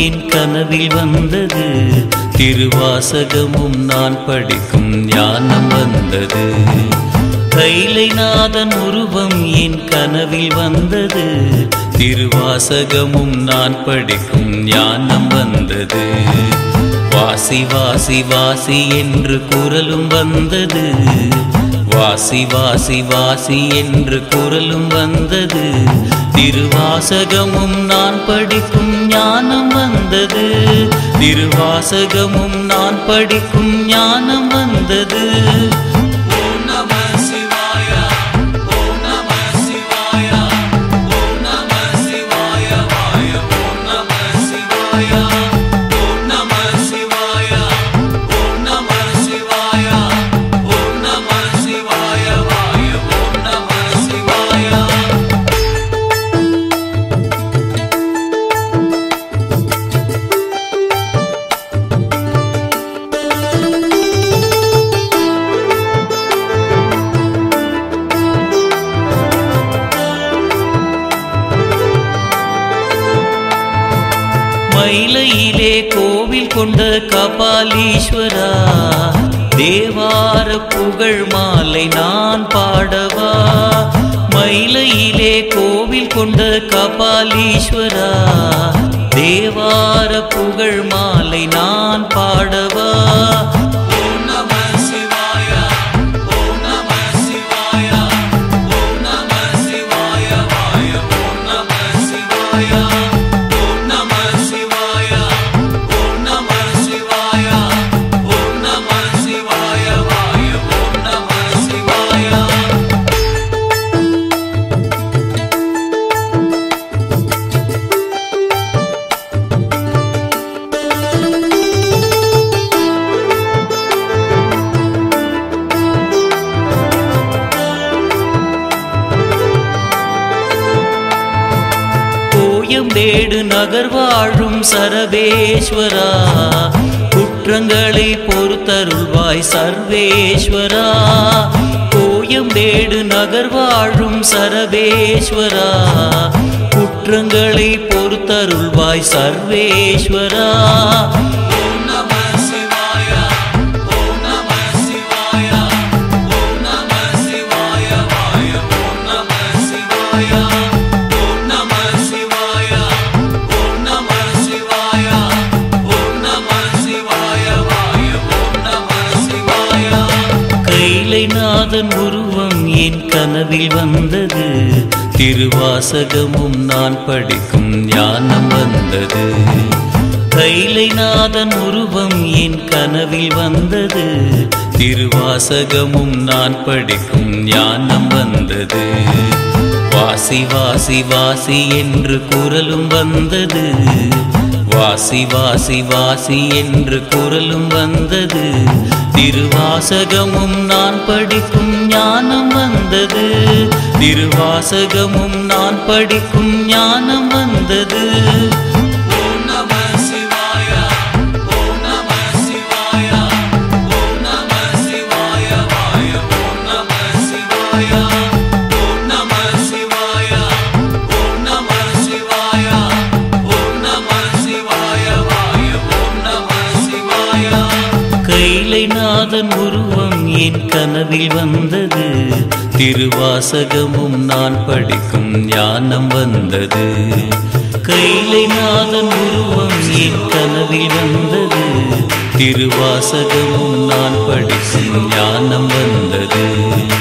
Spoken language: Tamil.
என் கனவில் வந்தது திருவாசகமும் நான் படிக்கும் ஞானம் வந்தது கைலைநாதன் உருவம் என் கனவில் வந்தது திருவாசகமும் நான் படிக்கும் ஞானம் வந்தது வாசி வாசி வாசி என்று குரலும் வந்தது வாசி வாசி வாசி என்று குரலும் வந்தது திருவாசகமும் நான் படிக்கும் ஞானம் வந்தது திருவாசகமும் நான் படிக்கும் ஞானம் வந்தது ஓம் நம சிவாய ஓம் நம சிவாய ஓம் நம சிவாய வாய ஓம் நம சிவாய ஓம் நம சிவாய ஓம் நம சிவாய ஓம் நம சிவாய வாய ஓம் நம சிவாய மயிலையிலே கோவில் கொண்ட கபாலீஸ்வரா தேவார புகழ் மாலை நான் பாடவா மயிலையிலே கோவில் கொண்ட கபாலீஸ்வரா தேவார புகழ் மாலை நான் பாடவா ஓம் நம சிவாய ஓம் நம சிவாய ஓம் நம சிவாய வாய ஓம் நம சிவாய ஓம் நம சிவாய ஓம் நம சிவாய ஓம் நம சிவாய வாய ஓம் நம சிவாய கோயம்பேடு நகர் வாழும் சரவேஸ்வரா குற்றங்களை பொறுத்தருள்வாய் சர்வேஸ்வரா கோயம்பேடு நகர் வாழும் சரவேஸ்வரா குற்றங்களை பொறுத்தருள்வாய் சர்வேஸ்வரா ஓம் நம சிவாய ஓம் நம சிவாய ஓம் நம சிவாய வாய ஓம் நம சிவாய ஓம் நம சிவாய ஓம் நம சிவாய ஓம் நம சிவாய வாய ஓம் நம சிவாய கைலைநாதன் உருவம் என் கனவில் வந்தது திருவாசகமும் நான் படிக்கும் ஞானம் வந்தது கைலைநாதன் உருவம் என் கனவில் வந்தது திருவாசகமும் நான் படிக்கும் ஞானம் வந்தது வாசி வாசி வாசி என்று குரலும் வந்தது வாசி வாசி வாசி என்று குரலும் வந்தது திருவாசகமும் நான் படிக்கும் ஞானம் வந்தது திருவாசகமும் நான் படிக்கும் ஞானம் வந்தது ஓம் நம சிவாய ஓம் நம சிவாய ஓம் நம சிவாய வாய ஓம் நம சிவாய ஓம் நம சிவாய ஓம் நம சிவாய ஓம் நம சிவாய வாய ஓம் நம சிவாய கைலைநாதன் உருவம் என் கனவில் வந்தது திருவாசகமும் நான் படிக்கும் ஞானம் வந்தது கைலைநாதன் உருவம் என் கனவில் வந்தது திருவாசகமும் நான் படிக்கும் ஞானம் வந்தது